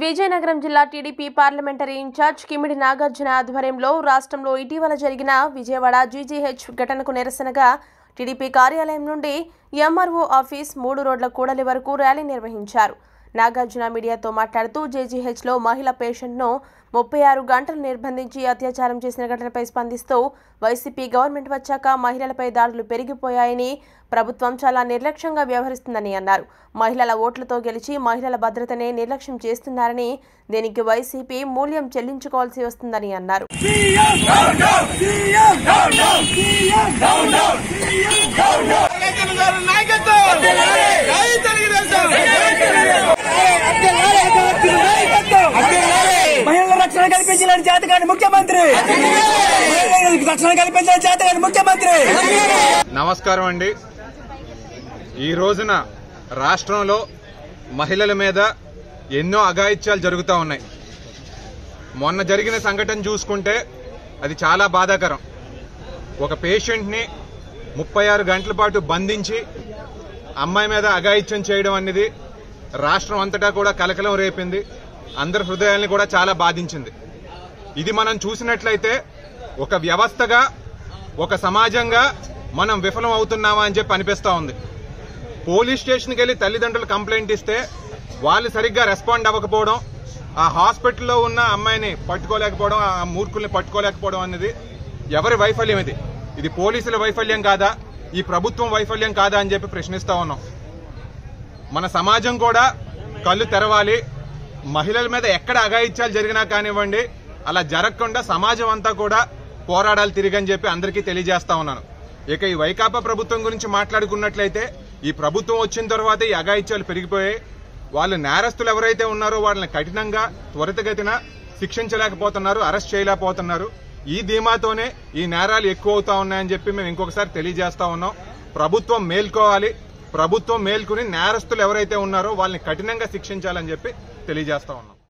విజయనగరం జిల్లా TDP parliamentary in-charge Kimidi Nagarjuna ఆధ్వర్యంలో రాష్ట్రంలో ఇటీవల జరిగిన విజయవాడ జీజీహెచ్ ఘటనకు నిరసనగా టీడీపీ కార్యాలయం నుండి ఎంఆర్ఓ ఆఫీస్ మూడు రోడ్ల కూడలి వరకు ర్యాలీ నిర్వహించారు నాగార్జున మీడియాతో మాట్లాడుతూ జేజీహెచ్లో మహిళ పేషెంట్ను ముప్పై ఆరు గంటలు నిర్బంధించి అత్యాచారం చేసిన ఘటనపై స్పందిస్తూ వైసీపీ గవర్నమెంట్ వచ్చాక మహిళలపై దాడులు పెరిగిపోయాయని ప్రభుత్వం చాలా నిర్లక్ష్యంగా వ్యవహరిస్తుందని అన్నారు మహిళల ఓట్లతో గెలిచి మహిళల భద్రతనే నిర్లక్ష్యం చేస్తున్నారని దీనికి వైసీపీ మూల్యం చెల్లించుకోవాల్సి వస్తుందని అన్నారు నాయకులు గారు నాయకత్వం జై తెలుగుదేశం మహిళల రక్షణ కల్పించిన జాతకాన్ని ముఖ్యమంత్రి మహిళలకు రక్షణ కల్పించిన జాతకాన్ని ముఖ్యమంత్రి నమస్కారం అండి ఈ రోజున రాష్ట్రంలో మహిళల మీద ఎన్నో అఘాయిత్యాలు జరుగుతూ ఉన్నాయి మొన్న జరిగిన సంఘటన చూసుకుంటే అది చాలా బాధాకరం ఒక పేషెంట్ని ముప్పై ఆరు గంటల పాటు బంధించి అమ్మాయి మీద అఘాయిత్యం చేయడం అనేది రాష్ట్రం అంతటా కూడా కలకలం రేపింది అందరి హృదయాల్ని కూడా చాలా బాధించింది ఇది మనం చూసినట్లయితే ఒక వ్యవస్థగా ఒక సమాజంగా మనం విఫలం అవుతున్నామా అని చెప్పి అనిపిస్తా ఉంది పోలీస్ స్టేషన్కి వెళ్ళి తల్లిదండ్రులు కంప్లైంట్ ఇస్తే వాళ్ళు సరిగ్గా రెస్పాండ్ అవ్వకపోవడం ఆ హాస్పిటల్లో ఉన్న అమ్మాయిని పట్టుకోలేకపోవడం ఆ మూర్ఖుల్ని పట్టుకోలేకపోవడం అనేది ఎవరి వైఫల్యం ఇది ఇది పోలీసుల వైఫల్యం కాదా ఈ ప్రభుత్వం వైఫల్యం కాదా అని చెప్పి ప్రశ్నిస్తా ఉన్నాం మన సమాజం కూడా కళ్ళు తెరవాలి మహిళల మీద ఎక్కడ అఘాయిత్యాలు జరిగినా కానివ్వండి అలా జరగకుండా సమాజం అంతా కూడా పోరాడాలి తిరిగని చెప్పి అందరికీ తెలియజేస్తా ఉన్నాను ఇక ఈ వైకాపా ప్రభుత్వం గురించి మాట్లాడుకున్నట్లయితే ఈ ప్రభుత్వం వచ్చిన తర్వాత ఈ అఘాయిత్యాలు పెరిగిపోయాయి వాళ్ళు నేరస్తులు ఎవరైతే ఉన్నారో వాళ్ళని కఠినంగా త్వరితగతిన శిక్షించలేకపోతున్నారు అరెస్ట్ చేయలేకపోతున్నారు ఈ ధీమాతోనే ఈ నేరాలు ఎక్కువ అవుతా ఉన్నాయని చెప్పి మేము ఇంకొకసారి తెలియజేస్తా ఉన్నాం ప్రభుత్వం మేల్కోవాలి ప్రభుత్వం మేల్కొని నేరస్తులు ఎవరైతే ఉన్నారో వాళ్ళని కఠినంగా శిక్షించాలని చెప్పి తెలియజేస్తా ఉన్నాం